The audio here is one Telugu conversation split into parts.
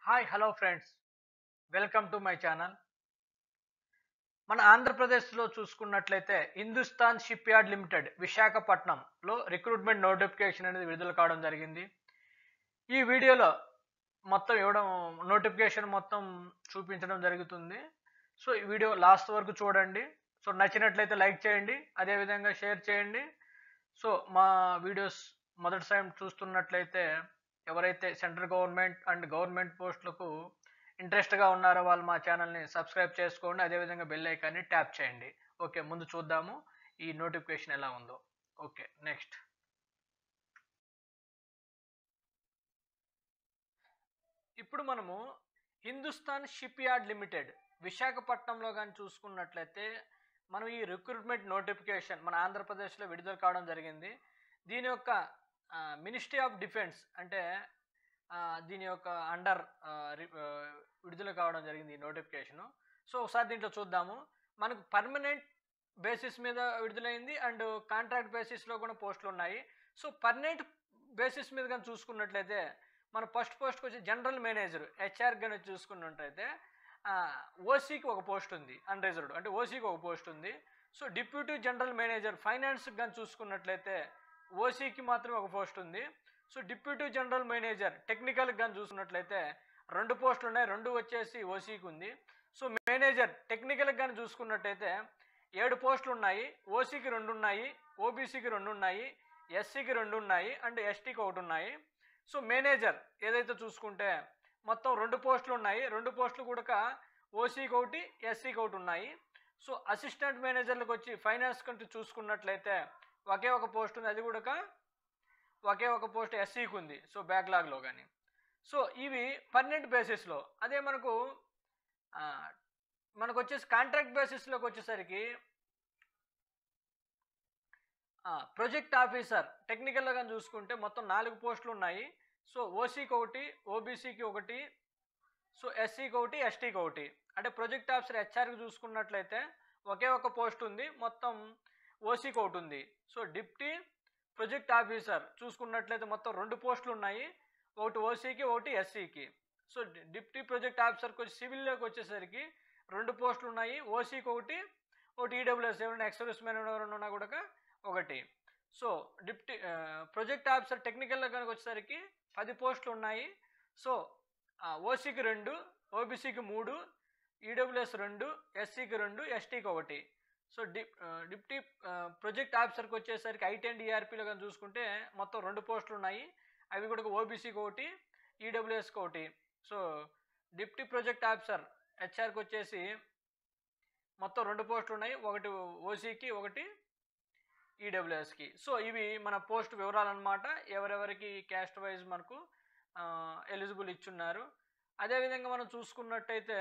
hi hello friends welcome to my channel మన ఆంధ్రప్రదేశ్లో చూసుకున్నట్లయితే హిందుస్థాన్ షిప్ యార్డ్ లిమిటెడ్ విశాఖపట్నంలో రిక్రూట్మెంట్ నోటిఫికేషన్ అనేది విడుదల కావడం జరిగింది ఈ వీడియోలో మొత్తం ఇవ్వడం నోటిఫికేషన్ మొత్తం చూపించడం జరుగుతుంది సో ఈ వీడియో లాస్ట్ వరకు చూడండి సో నచ్చినట్లయితే లైక్ చేయండి అదేవిధంగా షేర్ చేయండి సో మా వీడియోస్ మొదటిసారి చూస్తున్నట్లయితే ఎవరైతే సెంట్రల్ గవర్నమెంట్ అండ్ గవర్నమెంట్ పోస్టులకు ఇంట్రెస్ట్గా ఉన్నారో వాళ్ళు మా ఛానల్ని సబ్స్క్రైబ్ చేసుకోండి అదేవిధంగా బెల్ ఐకాన్ని ట్యాప్ చేయండి ఓకే ముందు చూద్దాము ఈ నోటిఫికేషన్ ఎలా ఉందో ఓకే నెక్స్ట్ ఇప్పుడు మనము హిందుస్థాన్ షిప్ యార్డ్ లిమిటెడ్ విశాఖపట్నంలో కానీ చూసుకున్నట్లయితే మనం ఈ రిక్రూట్మెంట్ నోటిఫికేషన్ మన ఆంధ్రప్రదేశ్లో విడుదల కావడం జరిగింది దీని యొక్క మినిస్ట్రీ ఆఫ్ డిఫెన్స్ అంటే ఆ, దీని యొక్క అండర్ విడుదల కావడం జరిగింది ఈ నోటిఫికేషను సో ఒకసారి దీంట్లో చూద్దాము మనకు పర్మనెంట్ బేసిస్ మీద విడుదలైంది అండ్ కాంట్రాక్ట్ బేసిస్లో కూడా పోస్టులు ఉన్నాయి సో పర్మనెంట్ బేసిస్ మీద కానీ చూసుకున్నట్లయితే మన ఫస్ట్ పోస్ట్కి వచ్చి జనరల్ మేనేజర్ హెచ్ఆర్ కానీ చూసుకున్నట్లయితే ఓసీకి ఒక పోస్ట్ ఉంది అన్రిజర్వ్డ్ అంటే ఓసీకి ఒక పోస్ట్ ఉంది so deputy general manager finance కానీ చూసుకున్నట్లయితే ఓసీకి మాత్రమే ఒక పోస్ట్ ఉంది so deputy general manager technical కానీ చూసుకున్నట్లయితే రెండు పోస్టులు ఉన్నాయి రెండు వచ్చేసి ఓసీకి ఉంది సో మేనేజర్ టెక్నికల్ కానీ చూసుకున్నట్లయితే ఏడు పోస్టులు ఉన్నాయి ఓసీకి రెండు ఉన్నాయి ఓబీసీకి రెండు ఉన్నాయి ఎస్సీకి రెండు ఉన్నాయి అండ్ ఎస్టీకి ఒకటి ఉన్నాయి సో మేనేజర్ ఏదైతే చూసుకుంటే మొత్తం రెండు పోస్టులు ఉన్నాయి రెండు పోస్టులు కూడా ఓసీకి ఒకటి ఎస్సీకి ఒకటి ఉన్నాయి సో అసిస్టెంట్ మేనేజర్లకు వచ్చి ఫైనాన్స్ కంటూ చూసుకున్నట్లయితే ఒకే ఒక పోస్ట్ ఉంది అది కూడా ఒకే ఒక పోస్ట్ ఎస్సీకి ఉంది సో బ్యాక్లాగ్లో కానీ సో ఇవి పర్మనెంట్ బేసిస్లో అదే మనకు ఆ, మనకు వచ్చేసి కాంట్రాక్ట్ బేసిస్లోకి వచ్చేసరికి ప్రొజెక్ట్ ఆఫీసర్ టెక్నికల్గా కానీ చూసుకుంటే మొత్తం నాలుగు పోస్టులు ఉన్నాయి సో ఓసీకి ఒకటి ఓబీసీకి ఒకటి సో ఎస్సీకి ఒకటి ఎస్టీకి ఒకటి అంటే ప్రొజెక్ట్ ఆఫీసర్ హెచ్ఆర్కి చూసుకున్నట్లయితే ఒకే ఒక పోస్ట్ ఉంది మొత్తం ఓసీకి ఒకటి ఉంది సో డిప్టీ ప్రొజెక్ట్ ఆఫీసర్ చూసుకున్నట్లయితే మొత్తం రెండు పోస్టులు ఉన్నాయి ఒకటి ఓసీకి ఒకటి ఎస్సీకి సో డి- డిప్టీ ప్రొజెక్ట్ ఆఫీసర్కి వచ్చి సివిల్లోకి వచ్చేసరికి రెండు పోస్టులు ఉన్నాయి ఓసీకి ఒకటి ఒకటి ఈడబ్ల్యూఎస్ ఎవరైనా ఎక్సర్విస్ మ్యాన్ ఎవరైనా ఉన్నా కూడా ఒకటి సో డిప్టీ ప్రొజెక్ట్ ఆఫీసర్ టెక్నికల్లో కనుక వచ్చేసరికి పది పోస్టులు ఉన్నాయి సో ఓసీకి రెండు ఓబీసీకి మూడు ఈడబ్ల్యూఎస్ రెండు ఎస్సీకి రెండు ఎస్టీకి ఒకటి సో డిప్ ఆ, డిప్టీ ఆ, ప్రొజెక్ట్ ఆఫీసర్కి వచ్చేసరికి ఐటీ అండ్ ఈఆర్పీలో కానీ చూసుకుంటే మొత్తం రెండు పోస్టులు ఉన్నాయి అవి కూడా ఓబీసీకి ఒకటి ఈడబ్ల్యూఎస్కి ఒకటి సో డిప్టీ ప్రొజెక్ట్ ఆఫీసర్ హెచ్ఆర్కి వచ్చేసి మొత్తం రెండు పోస్టులు ఉన్నాయి ఒకటి ఓసీకి ఒకటి ఈడబ్ల్యూఎస్కి సో ఇవి మన పోస్ట్ వివరాలు అనమాట ఎవరెవరికి క్యాస్ట్ వైజ్ మనకు ఎలిజిబుల్ ఇచ్చున్నారు అదేవిధంగా మనం చూసుకున్నట్టయితే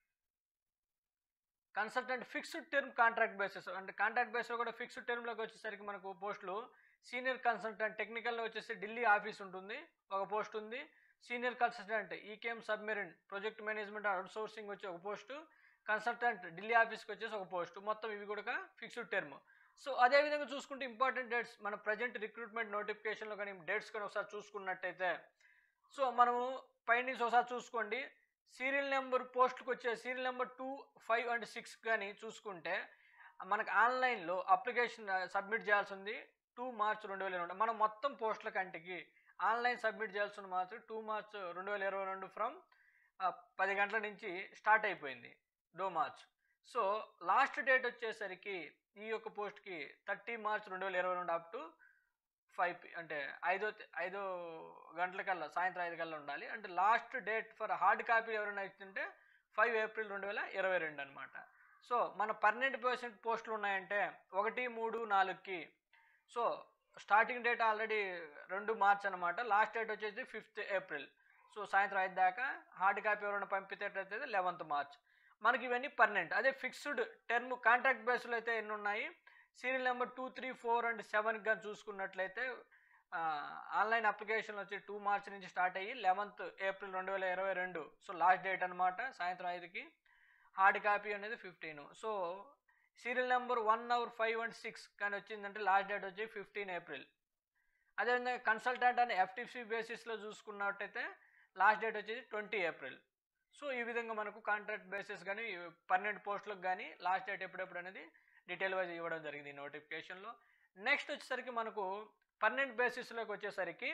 consultant fixed term contract basis అంటే కాంట్రాక్ట్ బేస్లో కూడా ఫిక్స్డ్ టర్మ్లోకి వచ్చేసరికి మనకు పోస్టులు సీనియర్ కన్సల్టెంట్ టెక్నికల్లో వచ్చేసి ఢిల్లీ ఆఫీస్ ఉంటుంది ఒక పోస్ట్ ఉంది senior consultant EKM submarine project management outsourcing వచ్చి ఒక పోస్టు కన్సల్టెంట్ ఢిల్లీ ఆఫీస్కి వచ్చేసి ఒక పోస్టు మొత్తం ఇవి కూడా ఫిక్స్డ్ టర్మ్ సో అదేవిధంగా చూసుకుంటే ఇంపార్టెంట్ డేట్స్ మన ప్రజెంట్ రిక్రూట్మెంట్ నోటిఫికేషన్లో కానీ డేట్స్ కానీ ఒకసారి చూసుకున్నట్టయితే సో మనము పైనుంచి ఒకసారి చూసుకోండి సీరియల్ నెంబర్ పోస్ట్కి వచ్చే serial number two five and six కానీ చూసుకుంటే మనకు ఆన్లైన్లో అప్లికేషన్ సబ్మిట్ చేయాల్సి ఉంది టూ మార్చ్ రెండు వేల ఇరవై మనం మొత్తం పోస్టుల కంటికి ఆన్లైన్ సబ్మిట్ చేయాల్సిన మార్చ్ టూ మార్చ్ రెండు వేల ఇరవై రెండు ఫ్రమ్ పది గంటల నుంచి స్టార్ట్ అయిపోయింది డో మార్చ్ సో లాస్ట్ డేట్ వచ్చేసరికి ఈ యొక్క పోస్ట్కి థర్టీ మార్చ్ రెండు వేల ఇరవై రెండు అప్ టు ఫైవ్ అంటే ఐదో ఐదో గంటలకల్లా సాయంత్రం ఐదు కల్లా ఉండాలి అంటే last date for hard copy ఎవరైనా ఇస్తుంటే ఫైవ్ ఏప్రిల్ రెండు వేల ఇరవై రెండు అనమాట సో మన పర్మనెంట్ పర్సెంట్ పోస్టులు ఉన్నాయంటే ఒకటి మూడు నాలుగుకి సో స్టార్టింగ్ డేట్ ఆల్రెడీ రెండు మార్చ్ అనమాట లాస్ట్ డేట్ వచ్చేసి ఫిఫ్త్ ఏప్రిల్ సో సాయంత్రం ఐదు దాకా హార్డ్ కాపీ ఎవరైనా పంపితేటైతే లెవెంత్ మార్చ్ మనకి ఇవన్నీ పర్మనెంట్ అదే ఫిక్స్డ్ టర్మ్ కాంట్రాక్ట్ బేస్లో అయితే ఎన్ని ఉన్నాయి serial number two three four and seven కానీ చూసుకున్నట్లయితే ఆ, ఆన్లైన్ అప్లికేషన్ వచ్చి టూ మార్చ్ నుంచి స్టార్ట్ అయ్యి లెవెంత్ ఏప్రిల్ రెండు వేల ఇరవై రెండు సో లాస్ట్ డేట్ అనమాట సాయంత్రం ఐదుకి హార్డ్ కాపీ అనేది fifteen so serial number one four five and six కానీ వచ్చిందంటే లాస్ట్ డేట్ వచ్చి ఫిఫ్టీన్ ఏప్రిల్ అదేవిధంగా కన్సల్టెంట్ అని ఎఫ్టీసీ బేసిస్లో చూసుకున్నట్టయితే లాస్ట్ డేట్ వచ్చేసి ట్వంటీ ఏప్రిల్ సో ఈ విధంగా మనకు కాంట్రాక్ట్ బేసిస్ కానీ పన్నెండు పోస్టులకు కానీ లాస్ట్ డేట్ ఎప్పుడెప్పుడు అనేది డీటెయిల్ వైజ్ ఇవ్వడం జరిగింది ఈ నోటిఫికేషన్లో నెక్స్ట్ వచ్చేసరికి మనకు పన్నెండు బేసిస్లోకి వచ్చేసరికి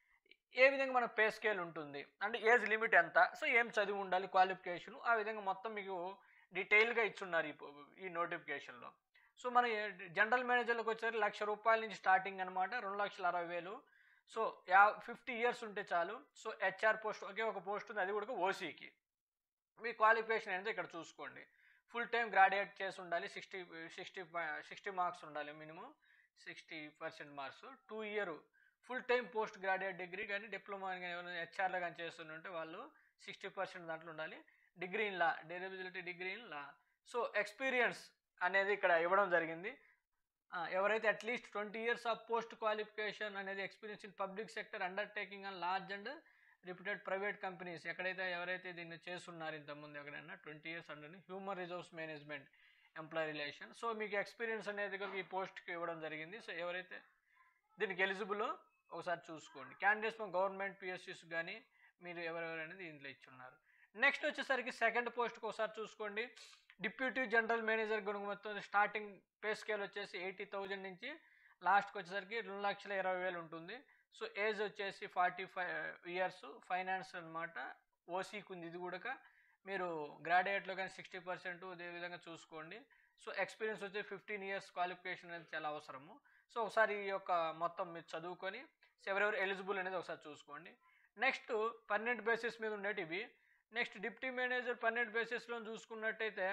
ఏ విధంగా మన పే స్కేల్ ఉంటుంది అంటే ఏజ్ లిమిట్ ఎంత సో ఏం చదివి ఉండాలి క్వాలిఫికేషన్ ఆ విధంగా మొత్తం మీకు డీటెయిల్గా ఇచ్చున్నారు ఈ పో- ఈ నోటిఫికేషన్లో సో మన జనరల్ మేనేజర్లకు వచ్చేసరికి లక్ష రూపాయల నుంచి స్టార్టింగ్ అనమాట రెండు లక్షల అరవై వేలు సో యా ఫిఫ్టీ ఇయర్స్ ఉంటే చాలు సో హెచ్ఆర్ పోస్ట్ ఒకే ఒక పోస్ట్ ఉంది అది కూడా ఓసీకి మీ క్వాలిఫికేషన్ అనేది ఇక్కడ చూసుకోండి ఫుల్ టైం గ్రాడ్యుయేట్ చేసి ఉండాలి సిక్స్టీ సిక్స్టీ సిక్స్టీ మార్క్స్ ఉండాలి minimum sixty percent marks two year full time post graduate degree కానీ డిప్లొమా కానీ ఏమైనా హెచ్ఆర్లో కానీ చేస్తుంటే వాళ్ళు సిక్స్టీ పర్సెంట్ దాంట్లో ఉండాలి డిగ్రీ ఇన్ లా డెరిబిలిటీ degree in law so experience అనేది ఇక్కడ ఇవ్వడం జరిగింది ఆ, ఎవరైతే at least twenty years of post qualification అనేది experience in public sector undertaking and large and reputed private companies ఎక్కడైతే ఎవరైతే దీన్ని చేస్తున్నారు ఇంతకుముందు ఎక్కడైనా twenty years under human resource management employee relation so మీకు ఎక్స్పీరియన్స్ అనేది కూడా ఈ పోస్ట్కి ఇవ్వడం జరిగింది సో ఎవరైతే దీనికి ఎలిజిబుల్ ఒకసారి చూసుకోండి క్యాండిడేట్స్ ఫ్రమ్ గవర్నమెంట్ పిఎస్సీస్ కానీ మీరు ఎవరెవరు అనేది దీంట్లో ఇచ్చున్నారు నెక్స్ట్ వచ్చేసరికి సెకండ్ పోస్ట్కి ఒకసారి చూసుకోండి డిప్యూటీ జనరల్ మేనేజర్ గుణం మొత్తం స్టార్టింగ్ పే స్కేల్ వచ్చేసి ఎయిటీ థౌజండ్ నుంచి లాస్ట్కి వచ్చేసరికి రెండు లక్షల ఇరవై వేలు ఉంటుంది సో ఏజ్ వచ్చేసి ఫార్టీ ఫైవ్ ఇయర్స్ ఫైనాన్స్ అనమాట ఓసీకి ఉంది ఇది కూడా మీరు గ్రాడ్యుయేట్లో కానీ సిక్స్టీ పర్సెంట్ ఇదే విధంగా చూసుకోండి సో ఎక్స్పీరియన్స్ వచ్చి ఫిఫ్టీన్ ఇయర్స్ క్వాలిఫికేషన్ అనేది చాలా అవసరము సో ఒకసారి ఈ యొక్క మొత్తం మీరు చదువుకొని సో ఎవరెవరు ఎలిజిబుల్ అనేది ఒకసారి చూసుకోండి నెక్స్ట్ పన్నెండు బేసిస్ మీద ఉండేటివి నెక్స్ట్ డిప్యూటీ మేనేజర్ పన్నెండు బేసిస్లో చూసుకున్నట్టయితే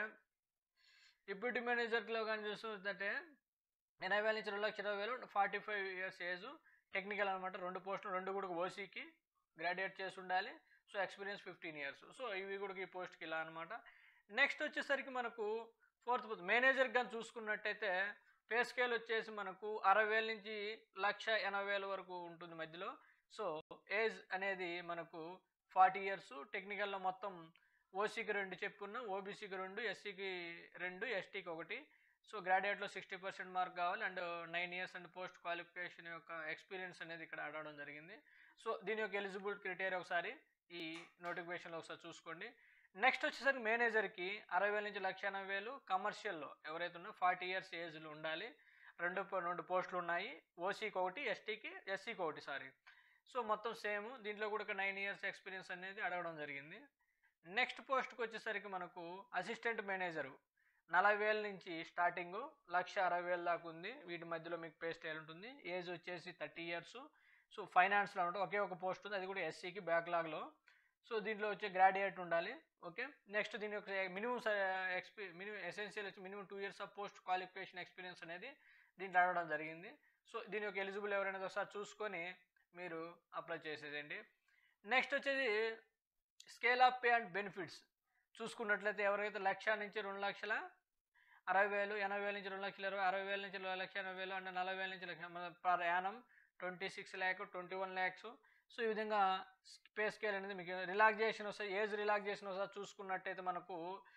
డిప్యూటీ మేనేజర్లో కానీ చూసుకుంటే ఎనభై వేల నుంచి రెండు లక్షల ఇరవై వేలు forty five years age technical అనమాట రెండు పోస్టులు రెండు కూడా ఓసీకి గ్రాడ్యుయేట్ చేసి ఉండాలి so experience fifteen years so ఇవి కూడా ఈ పోస్ట్కి ఇలా అనమాట నెక్స్ట్ వచ్చేసరికి మనకు ఫోర్త్ పోస్ట్ మేనేజర్ కానీ చూసుకున్నట్టయితే పే స్కేల్ వచ్చేసి మనకు అరవై వేల నుంచి లక్ష ఎనభై వేల వరకు ఉంటుంది మధ్యలో సో ఏజ్ అనేది మనకు ఫార్టీ ఇయర్స్ టెక్నికల్లో మొత్తం ఓసీకి రెండు చెప్పుకున్నాం ఓబీసీకి రెండు ఎస్సీకి రెండు ఎస్టీకి ఒకటి సో గ్రాడ్యుయేట్లో సిక్స్టీ పర్సెంట్ మార్క్ కావాలి and nine years and post qualification యొక్క ఎక్స్పీరియన్స్ అనేది ఇక్కడ అడగడం జరిగింది సో దీని యొక్క ఎలిజిబుల్ క్రైటీరియా ఒకసారి ఈ నోటిఫికేషన్లో ఒకసారి చూసుకోండి నెక్స్ట్ వచ్చేసరికి మేనేజర్కి అరవై వేల నుంచి లక్ష ఎనభై వేలు కమర్షియల్లో ఎవరైతే ఉన్నారో ఫార్టీ ఇయర్స్ ఏజ్లో ఉండాలి రెండు పో- రెండు పోస్టులు ఉన్నాయి ఓసీకి ఒకటి ఎస్టీకి ఎస్సీకి ఒకటి సారీ సో మొత్తం సేమ్ దీంట్లో కూడా నైన్ ఇయర్స్ ఎక్స్పీరియన్స్ అనేది అడగడం జరిగింది నెక్స్ట్ పోస్ట్కి వచ్చేసరికి మనకు అసిస్టెంట్ మేనేజరు నలభై వేల నుంచి స్టార్టింగ్ లక్ష అరవై వేల దాకా ఉంది వీటి మధ్యలో మీకు పే స్టైల్ ఉంటుంది ఏజ్ వచ్చేసి థర్టీ ఇయర్స్ సో ఫైనాన్స్లో ఉంటుంది ఒకే ఒక పోస్ట్ ఉంది అది కూడా ఎస్సీకి బ్యాక్లాగ్లో సో దీంట్లో వచ్చే గ్రాడ్యుయేట్ ఉండాలి ఓకే నెక్స్ట్ దీని యొక్క మినిమం ఎక్స్పీ మినిమం ఎసెన్షియల్ వచ్చి minimum two years of post qualification experience అనేది దీంట్లో అడగడం జరిగింది సో దీని యొక్క ఎలిజిబుల్ ఎవరైనా ఒకసారి చూసుకొని మీరు అప్లై చేసేదండి నెక్స్ట్ వచ్చేది scale of pay and benefits చూసుకున్నట్లయితే ఎవరైతే లక్ష నుంచి రెండు లక్షల అరవై వేలు ఎనభై వేల నుంచి రెండు లక్షల ఇరవై అరవై వేల నుంచి రెండు లక్ష ఎనభై వేలు అంటే నలభై వేల నుంచి lakh per annum twenty six lakh twenty one lakhs so ఈ విధంగా పే స్కేల్ అనేది మీకు రిలాక్సేషన్ వస్తాయి ఏజ్ రిలాక్సేషన్ వస్తుంది చూసుకున్నట్టయితే మనకు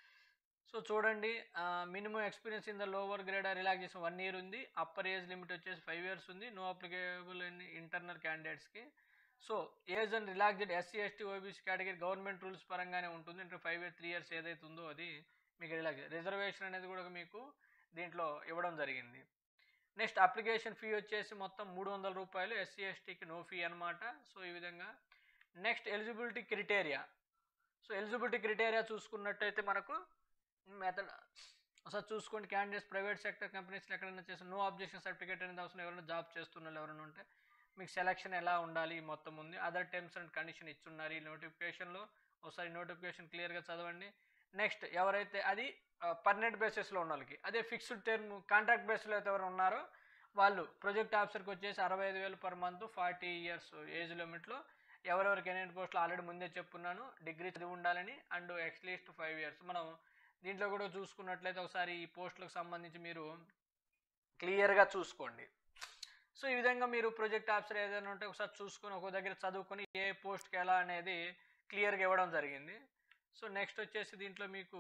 సో చూడండి minimum experience in the lower grade relaxation one year ఉంది అప్పర్ ఏజ్ లిమిట్ వచ్చేసి ఫైవ్ ఇయర్స్ ఉంది నో అప్లికేబుల్ ఇన్ ఇంటర్నల్ క్యాండిడేట్స్కి so age and relaxed SC ST OBC category government rules పరంగానే ఉంటుంది అంటే ఫైవ్ ఇయర్ త్రీ ఇయర్స్ ఏదైతే ఉందో అది మీకు రిలాక్స్ రిజర్వేషన్ అనేది కూడా మీకు దీంట్లో ఇవ్వడం జరిగింది నెక్స్ట్ అప్లికేషన్ ఫీ వచ్చేసి మొత్తం మూడు వందల రూపాయలు ఎస్సీ ఎస్టీకి నో ఫీ అనమాట సో ఈ విధంగా next eligibility criteria so eligibility criteria చూసుకున్నట్టయితే మనకు మెథడ్ ఒకసారి చూసుకోండి క్యాండిడేట్స్ ప్రైవేట్ సెక్టర్ కంపెనీస్లో ఎక్కడైనా చేసిన నో అబ్జెక్షన్ సర్టిఫికేట్ అనేది అవసరం ఎవరైనా జాబ్ చేస్తున్న వాళ్ళు ఎవరైనా ఉంటే మీకు సెలక్షన్ ఎలా ఉండాలి ఈ మొత్తం ఉంది అదర్ టర్మ్స్ అండ్ కండిషన్ ఇచ్చున్నారు ఈ నోటిఫికేషన్లో ఒకసారి నోటిఫికేషన్ క్లియర్గా చదవండి నెక్స్ట్ ఎవరైతే అది పర్మనెంట్ బేసిస్లో ఉన్న వాళ్ళకి అదే ఫిక్స్డ్ టర్మ్ కాంట్రాక్ట్ బేస్లో అయితే ఎవరు ఉన్నారో వాళ్ళు ప్రొజెక్ట్ ఆఫీసర్కి వచ్చేసి అరవై ఐదు వేలు per month forty years age లిమిట్లో ఎవరెవరికి ఎన్ని పోస్టులు ఆల్రెడీ ముందే చెప్పున్నాను డిగ్రీ చదివి ఉండాలని అండ్ అట్లీస్ట్ ఫైవ్ ఇయర్స్ మనం దీంట్లో కూడా చూసుకున్నట్లయితే ఒకసారి ఈ పోస్టులకు సంబంధించి మీరు క్లియర్గా చూసుకోండి సో ఈ విధంగా మీరు ప్రాజెక్ట్ ఆఫీసర్ ఏదైనా ఉంటే ఒకసారి చూసుకొని ఒక దగ్గర చదువుకొని ఏ పోస్ట్కి ఎలా అనేది క్లియర్గా ఇవ్వడం జరిగింది సో నెక్స్ట్ వచ్చేసి దీంట్లో మీకు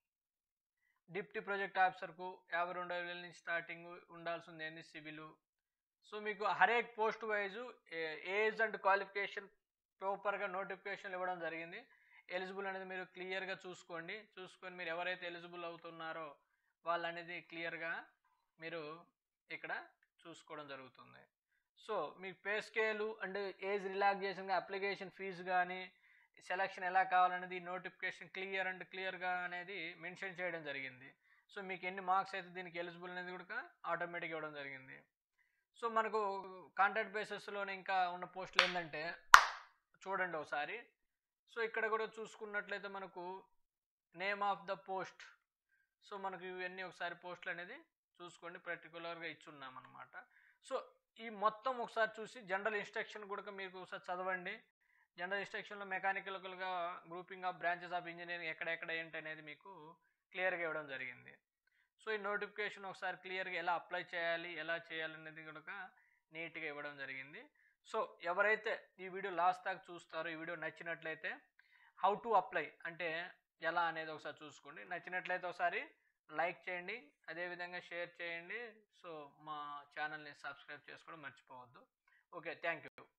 డిప్టీ ప్రాజెక్ట్ ఆఫీసర్కు యాభై రెండు వేల నుంచి స్టార్టింగ్ ఉండాల్సింది ఏంది సివిల్ సో మీకు హరేక్ post wise age and qualification ప్రాపర్గా నోటిఫికేషన్ ఇవ్వడం జరిగింది ఎలిజిబుల్ అనేది మీరు క్లియర్గా చూసుకోండి చూసుకొని మీరు ఎవరైతే ఎలిజిబుల్ అవుతున్నారో వాళ్ళు అనేది క్లియర్గా మీరు ఇక్కడ చూసుకోవడం జరుగుతుంది సో మీ pay scale and age relaxation application fee కానీ సెలక్షన్ ఎలా కావాలనేది నోటిఫికేషన్ క్లియర్ అండ్ క్లియర్గా అనేది మెన్షన్ చేయడం జరిగింది సో మీకు ఎన్ని మార్క్స్ అయితే దీనికి ఎలిజిబుల్ అనేది కూడా ఆటోమేటిక్ ఇవ్వడం జరిగింది సో మనకు కాంట్రాక్ట్ బేసిస్లోనే ఇంకా ఉన్న పోస్టులు ఏంటంటే చూడండి ఒకసారి సో ఇక్కడ కూడా చూసుకున్నట్లయితే మనకు name of the post so మనకు ఇవన్నీ ఒకసారి పోస్టులు అనేది చూసుకోండి పర్టికులర్గా ఇచ్చున్నాం అనమాట సో ఈ మొత్తం ఒకసారి చూసి జనరల్ ఇన్స్ట్రక్షన్ కూడా మీకు ఒకసారి చదవండి జనరల్ ఇన్స్ట్రక్షన్లో మెకానికల్గా grouping of branches of engineering ఎక్కడెక్కడ ఏంటి అనేది మీకు క్లియర్గా ఇవ్వడం జరిగింది సో ఈ నోటిఫికేషన్ ఒకసారి క్లియర్గా ఎలా అప్లై చేయాలి ఎలా చేయాలి అనేది కూడా నీట్గా ఇవ్వడం జరిగింది సో ఎవరైతే ఈ వీడియో లాస్ట్ దాకా చూస్తారో ఈ వీడియో నచ్చినట్లయితే హౌ టు అప్లై అంటే ఎలా అనేది ఒకసారి చూసుకోండి నచ్చినట్లయితే ఒకసారి లైక్ చేయండి అదేవిధంగా షేర్ చేయండి సో మా ఛానల్ని సబ్స్క్రైబ్ చేసుకోవడం మర్చిపోవద్దు ఓకే థ్యాంక్ యూ